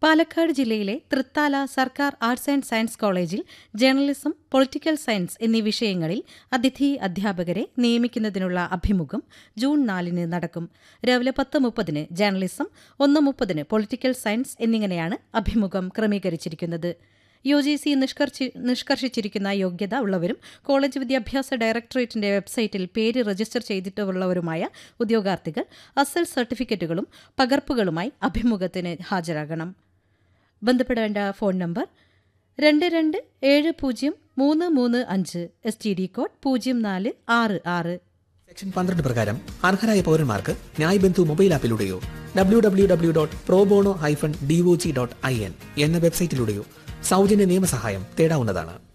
പാലക്കാട് ജില്ലയിലെ തൃത്താല സർക്കാർ arts and science കോളേജിൽ ജേർണലിസം പൊളിറ്റിക്കൽ സയൻസ് എന്നീ വിഷയങ്ങളിൽ അതിഥി അധ്യാപകരെ നിയമിക്കുന്നതിനുള്ള അഭിമുഖം ജൂൺ നാലിന് നടക്കും രാവിലെ പത്ത് മുപ്പതിന് ജേർണലിസം ഒന്ന് മുപ്പതിന് പൊളിറ്റിക്കൽ സയൻസ് എന്നിങ്ങനെയാണ് അഭിമുഖം ക്രമീകരിച്ചിരിക്കുന്നത് യു ജി സി നിഷ്കർഷിച്ചിരിക്കുന്ന യോഗ്യത ഉള്ളവരും കോളേജ് വിദ്യാഭ്യാസ ഡയറക്ടറേറ്റിന്റെ വെബ്സൈറ്റിൽ പേര് രജിസ്റ്റർ ചെയ്തിട്ടുള്ളവരുമായ ഉദ്യോഗാർത്ഥികൾ അസൽ സർട്ടിഫിക്കറ്റുകളും പകർപ്പുകളുമായി അഭിമുഖത്തിന് ഹാജരാകണം ബന്ധപ്പെടേണ്ട ഫോൺ നമ്പർ രണ്ട് രണ്ട് ഏഴ് പൂജ്യം മൂന്ന് മൂന്ന് അഞ്ച് എസ് ടി ഡി കോഡ് പൂജ്യം നാല് ആറ് ആറ് സെക്ഷൻ പന്ത്രണ്ട് പ്രകാരം അർഹരായ പൗരന്മാർക്ക് ന്യായ് ബന്ധു മൊബൈൽ ആപ്പിലൂടെയോ W W W dot pro bono hyphen DOJ dot I N എന്ന വെബ്സൈറ്റിലൂടെയോ സൗജന്യ നിയമസഹായം തേടാവുന്നതാണ്